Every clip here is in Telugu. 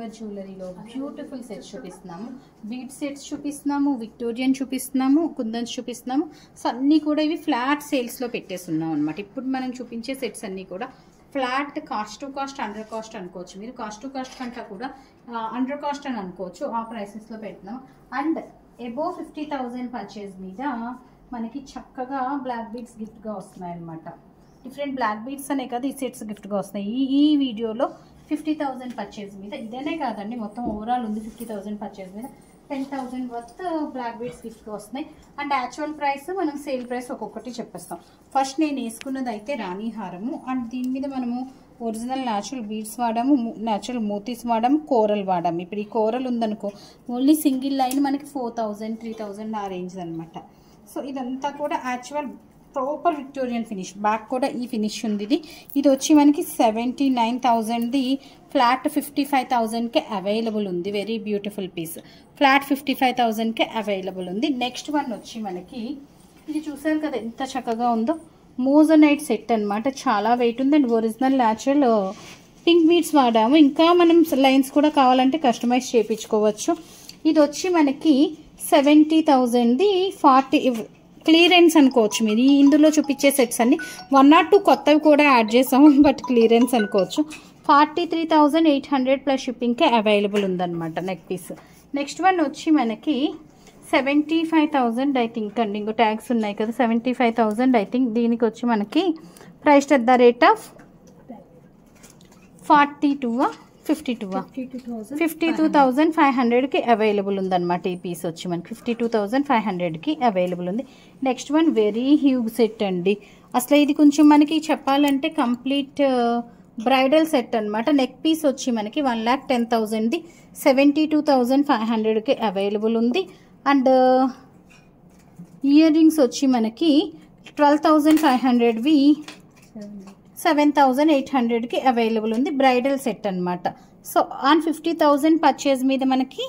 సిల్వర్ జ్యువెలరీలో బ్యూటిఫుల్ సెట్స్ చూపిస్తున్నాము బీట్ సెట్స్ చూపిస్తున్నాము విక్టోరియన్ చూపిస్తున్నాము కుందన్స్ చూపిస్తున్నాము సో అన్నీ కూడా ఇవి ఫ్లాట్ సేల్స్లో పెట్టేస్తున్నాం అనమాట ఇప్పుడు మనం చూపించే సెట్స్ అన్నీ కూడా flat cost to cost under cost అనుకోవచ్చు మీరు కాస్ట్ టు కాస్ట్ కంటే కూడా అండర్ కాస్ట్ అని అనుకోవచ్చు ఆ ప్రైసెస్లో పెట్టినాం and above fifty thousand purchase మీద మనకి చక్కగా బ్లాక్ బీడ్స్ గిఫ్ట్గా వస్తున్నాయి అనమాట డిఫరెంట్ బ్లాక్ బీడ్స్ అనే కదా ఈ సెట్స్ గిఫ్ట్గా వస్తాయి ఈ ఈ వీడియోలో ఫిఫ్టీ థౌజండ్ పర్చేజ్ మీద ఇదనే కాదండి మొత్తం ఓవరాల్ ఉంది ఫిఫ్టీ థౌజండ్ పర్చేజ్ మీద ten thousand worth black beads గిఫ్ట్గా వస్తున్నాయి అండ్ యాక్చువల్ ప్రైస్ మనం సేల్ ప్రైస్ ఒక్కొక్కటి చెప్పేస్తాం ఫస్ట్ నేను వేసుకున్నది అయితే రాణి హారము అండ్ దీని మీద మనము ఒరిజినల్ న్యాచురల్ బీడ్స్ వాడాము న్యాచురల్ మోతీస్ వాడాము కోరల్ వాడాము ఇప్పుడు ఈ కోరల్ ఉందనుకో ఓన్లీ సింగిల్ లైన్ మనకి ఫోర్ థౌజండ్ త్రీ థౌజండ్ ఆ రేంజ్ అనమాట సో ఇదంతా కూడా actual proper Victorian finish back కూడా ఈ ఫినిష్ ఉంది ఇది ఇది వచ్చి మనకి సెవెంటీ నైన్ థౌజండ్ది ఫ్లాట్ ఫిఫ్టీ ఫైవ్ థౌజండ్కే అవైలబుల్ ఉంది very beautiful piece flat fifty five థౌజండ్కే అవైలబుల్ ఉంది నెక్స్ట్ వన్ వచ్చి మనకి ఇది చూసారు కదా ఎంత చక్కగా ఉందో మోజనైట్ సెట్ అన్నమాట చాలా వెయిట్ ఉంది and original natural pink beads వాడాము ఇంకా మనం లైన్స్ కూడా కావాలంటే కస్టమైజ్ చేయించుకోవచ్చు ఇది వచ్చి మనకి సెవెంటీ థౌజండ్ది ఫార్టీ క్లియరెన్స్ అనుకోవచ్చు మీరు ఈ ఇందులో చూపించే సెట్స్ అన్ని వన్ నాట్ టూ కొత్తవి కూడా యాడ్ చేసాము బట్ క్లియరెన్స్ అనుకోవచ్చు forty three thousand eight hundred plus షిప్పింగ్కే అవైలబుల్ ఉందన్నమాట నెక్ పీస్ నెక్స్ట్ వన్ వచ్చి మనకి seventy five thousand I think అండి ఇంకో ట్యాగ్స్ ఉన్నాయి కదా seventy five thousand I think దీనికి వచ్చి మనకి price at the rate of forty two fifty two fifty two thousand five హండ్రెడ్కి అవైలబుల్ ఉందన్నమాట ఈ పీస్ వచ్చి మనకి ఫిఫ్టీ టూ థౌజండ్ ఫైవ్ హండ్రెడ్కి అవైలబుల్ ఉంది next one very huge set అండి అసలు ఇది కొంచెం మనకి చెప్పాలంటే కంప్లీట్ బ్రైడల్ సెట్ అనమాట నెక్ పీస్ వచ్చి మనకి one lakh ten thousand seventy two thousand five హండ్రెడ్కి అవైలబుల్ ఉంది అండ్ ఇయర్ రింగ్స్ వచ్చి మనకి ట్వెల్వ్ థౌజండ్ ఫైవ్ హండ్రెడ్వి సెవెన్ థౌజండ్ ఎయిట్ హండ్రెడ్కి అవైలబుల్ ఉంది బ్రైడల్ సెట్ అనమాట so on fifty thousand purchase మీద మనకి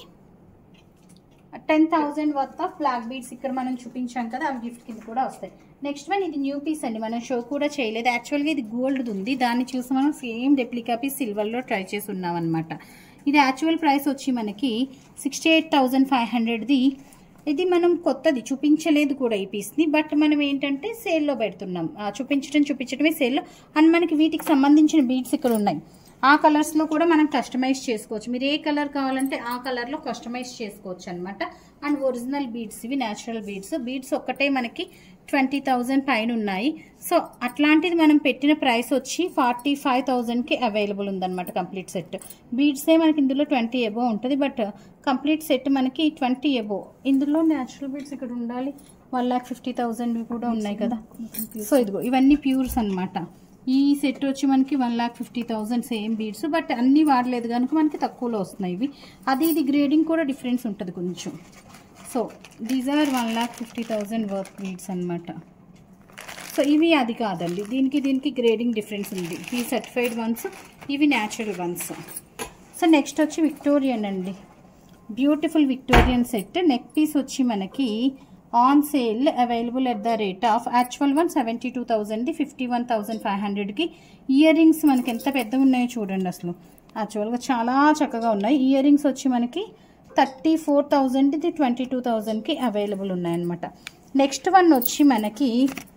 ten thousand worth of black beads ఇక్కడ మనం చూపించాం కదా అవి గిఫ్ట్ కింద కూడా వస్తాయి నెక్స్ట్ వన్ ఇది న్యూ పీస్ అండి మనం షో కూడా చేయలేదు యాక్చువల్గా ఇది గోల్డ్ ఉంది దాన్ని చూసి మనం సేమ్ రెప్లికా పీస్ సిల్వర్లో ట్రై చేసి ఉన్నాం అనమాట ఇది యాక్చువల్ ప్రైస్ వచ్చి మనకి సిక్స్టీ ఎయిట్ థౌజండ్ ఫైవ్ హండ్రెడ్ది ఇది మనం కొత్తది చూపించలేదు కూడా ఈ పీస్ని బట్ మనం ఏంటంటే సేల్లో పెడుతున్నాం ఆ, చూపించడం చూపించడమే సేల్లో అండ్ మనకి వీటికి సంబంధించిన బీడ్స్ ఇక్కడ ఉన్నాయి ఆ కలర్స్లో కూడా మనం కస్టమైజ్ చేసుకోవచ్చు మీరు ఏ కలర్ కావాలంటే ఆ కలర్లో కస్టమైజ్ చేసుకోవచ్చు అనమాట అండ్ ఒరిజినల్ బీడ్స్ ఇవి న్యాచురల్ బీడ్స్ బీడ్స్ ఒక్కటే మనకి ట్వంటీ థౌజండ్ పైన ఉన్నాయి సో అట్లాంటిది మనం పెట్టిన ప్రైస్ వచ్చి ఫార్టీ ఫైవ్ థౌజండ్కి అవైలబుల్ ఉందన్నమాట కంప్లీట్ సెట్ బీడ్సే మనకి ఇందులో ట్వంటీ ఎబో ఉంటుంది బట్ కంప్లీట్ సెట్ మనకి ట్వంటీ ఎబో ఇందులో న్యాచురల్ బీడ్స్ ఇక్కడ ఉండాలి వన్ ల్యాక్ ఫిఫ్టీ థౌజండ్ కూడా ఉన్నాయి కదా సో ఇదిగో ఇవన్నీ ప్యూర్స్ అన్నమాట ఈ సెట్ వచ్చి మనకి one lakh fifty thousand same beads but అన్నీ వాడలేదు కనుక మనకి తక్కువలో వస్తున్నాయి ఇవి అది ఇది గ్రేడింగ్ కూడా డిఫరెన్స్ ఉంటుంది కొంచెం so these are one lakh fifty thousand work beads అనమాట సో ఇవి అది కాదండి దీనికి దీనికి గ్రేడింగ్ డిఫరెన్స్ ఉంది ఈ సర్టిఫైడ్ వన్స్ ఇవి న్యాచురల్ వన్స్ సో నెక్స్ట్ వచ్చి విక్టోరియన్ అండి beautiful Victorian set neck piece వచ్చి మనకి on sale available at the rate of actual one seventy two థౌజండ్ది ఫిఫ్టీ వన్ థౌజండ్ ఫైవ్ హండ్రెడ్కి ఇయర్ రింగ్స్ మనకి ఎంత పెద్దగా ఉన్నాయో చూడండి అసలు యాక్చువల్గా చాలా చక్కగా ఉన్నాయి ఇయర్ రింగ్స్ వచ్చి మనకి థర్టీ ఫోర్ థౌజండ్ది ట్వంటీ టూ థౌజండ్కి అవైలబుల్ ఉన్నాయన్నమాట నెక్స్ట్ వన్ వచ్చి మనకి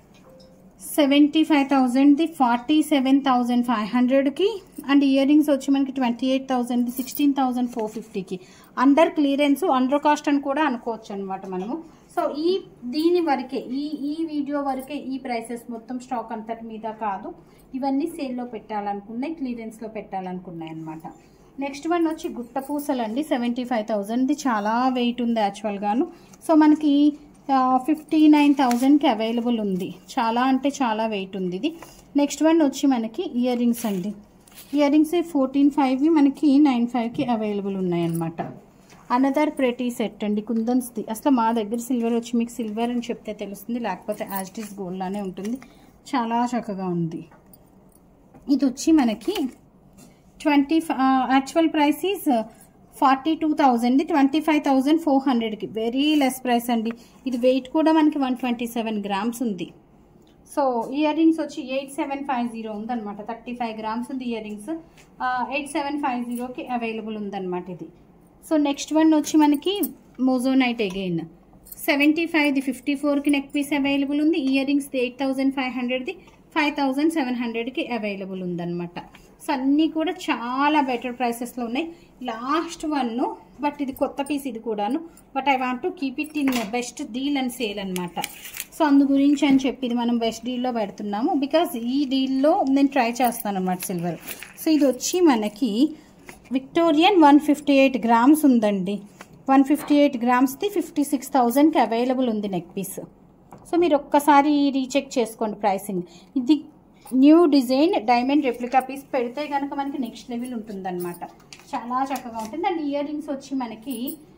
సెవెంటీ ఫైవ్ థౌజండ్ది ఫార్టీ సెవెన్ థౌజండ్ ఫైవ్ హండ్రెడ్కి అండ్ ఇయర్ రింగ్స్ వచ్చి మనకి ట్వంటీ ఎయిట్ థౌజండ్ది సిక్స్టీన్ థౌజండ్ ఫోర్ ఫిఫ్టీకి అండర్ క్లియరెన్స్ అండర్ కాస్ట్ అని కూడా అనుకోవచ్చు అనమాట మనము సో ఈ దీని వరకే ఈ ఈ వీడియో వరకే ఈ ప్రైసెస్ మొత్తం స్టాక్ అంతటి మీద కాదు ఇవన్నీ సేల్లో పెట్టాలనుకున్నాయి క్లియరెన్స్లో పెట్టాలనుకున్నాయి అనమాట నెక్స్ట్ వన్ వచ్చి గుట్ట పూసలు అండి సెవెంటీ ఫైవ్ థౌజండ్ది చాలా వెయిట్ ఉంది యాక్చువల్గాను సో మనకి ఫిఫ్టీ నైన్ థౌజండ్కి అవైలబుల్ ఉంది చాలా అంటే చాలా వెయిట్ ఉంది ఇది నెక్స్ట్ వన్ వచ్చి మనకి ఇయర్ రింగ్స్ అండి ఇయర్ రింగ్స్ ఫోర్టీన్ ఫైవ్వి మనకి నైన్ ఫైవ్కి అవైలబుల్ ఉన్నాయన్నమాట అనదర్ ప్రెటీ సెట్ అండి కుందన్స్ది అసలు మా దగ్గర సిల్వర్ వచ్చి మీకు సిల్వర్ అని చెప్తే తెలుస్తుంది లేకపోతే యాజ్ ఇట్ ఈస్ గోల్డ్ లానే ఉంటుంది చాలా చక్కగా ఉంది ఇది వచ్చి మనకి twenty actual price is forty two థౌజండ్ది ట్వంటీ ఫైవ్ థౌజండ్ ఫోర్ హండ్రెడ్కి వెరీ లెస్ ప్రైస్ అండి ఇది వెయిట్ కూడా మనకి వన్ ట్వంటీ సెవెన్ గ్రామ్స్ ఉంది సో ఇయర్ రింగ్స్ వచ్చి ఎయిట్ సెవెన్ ఫైవ్ జీరో ఉందన్నమాట థర్టీ ఫైవ్ గ్రామ్స్ ఉంది earrings eight seven five జీరోకి అవైలబుల్ ఉందన్నమాట ఇది సో నెక్స్ట్ వన్ వచ్చి మనకి మోజోనైట్ అగైన్ సెవెంటీ ఫైవ్ది ఫిఫ్టీ ఫోర్కి నెక్ పీస్ అవైలబుల్ ఉంది ఇయర్ రింగ్స్ది ఎయిట్ థౌజండ్ ఫైవ్ హండ్రెడ్ది ఫైవ్ థౌజండ్ సెవెన్ హండ్రెడ్కి అవైలబుల్ ఉందన్నమాట సో అన్నీ కూడా చాలా బెటర్ ప్రైసెస్లో ఉన్నాయి లాస్ట్ వన్ బట్ ఇది కొత్త పీస్ ఇది కూడాను but I want to keep it in best deal and sale అనమాట సో అందు గురించి అని చెప్పి ఇది మనం బెస్ట్ డీల్లో పెడుతున్నాము బికాస్ ఈ డీల్లో నేను ట్రై చేస్తాను అనమాట సిల్వర్ సో ఇది వచ్చి మనకి Victorian one fifty eight grams ఉందండి వన్ ఫిఫ్టీ ఎయిట్ గ్రామ్స్ది ఫిఫ్టీ సిక్స్ థౌజండ్కి అవైలబుల్ ఉంది నెక్ పీస్ సో మీరు ఒక్కసారి రీచెక్ చేసుకోండి ప్రైసింగ్ ఇది new design diamond replica piece పెడితే కనుక మనకి నెక్స్ట్ లెవెల్ ఉంటుందన్నమాట చాలా చక్కగా ఉంటుంది అండ్ ఇయర్ రింగ్స్ వచ్చి మనకి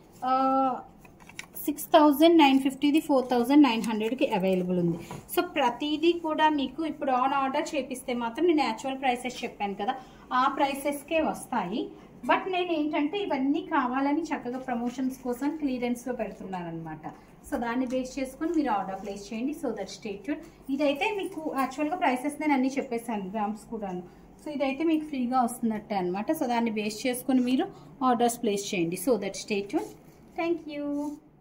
సిక్స్ థౌజండ్ నైన్ ఫిఫ్టీది ఫోర్ థౌజండ్ నైన్ హండ్రెడ్కి అవైలబుల్ ఉంది సో ప్రతిదీ కూడా మీకు ఇప్పుడు ఆన్ ఆర్డర్ చేపిస్తే మాత్రం నేను యాక్చువల్ ప్రైసెస్ చెప్పాను కదా ఆ ప్రైసెస్కే వస్తాయి బట్ నేను ఏంటంటే ఇవన్నీ కావాలని చక్కగా ప్రమోషన్స్ కోసం క్లియరెన్స్లో పెడుతున్నాను అనమాట సో దాన్ని బేస్ చేసుకొని మీరు ఆర్డర్ ప్లేస్ చేయండి సో దట్ స్టేట్ ఇదైతే మీకు యాక్చువల్గా ప్రైసెస్ నేను అన్నీ చెప్పేసాను గ్రామ్స్ కూడాను సో ఇదైతే మీకు ఫ్రీగా వస్తున్నట్టే అనమాట సో దాన్ని బేస్ చేసుకొని మీరు ఆర్డర్స్ ప్లేస్ చేయండి so that state thank you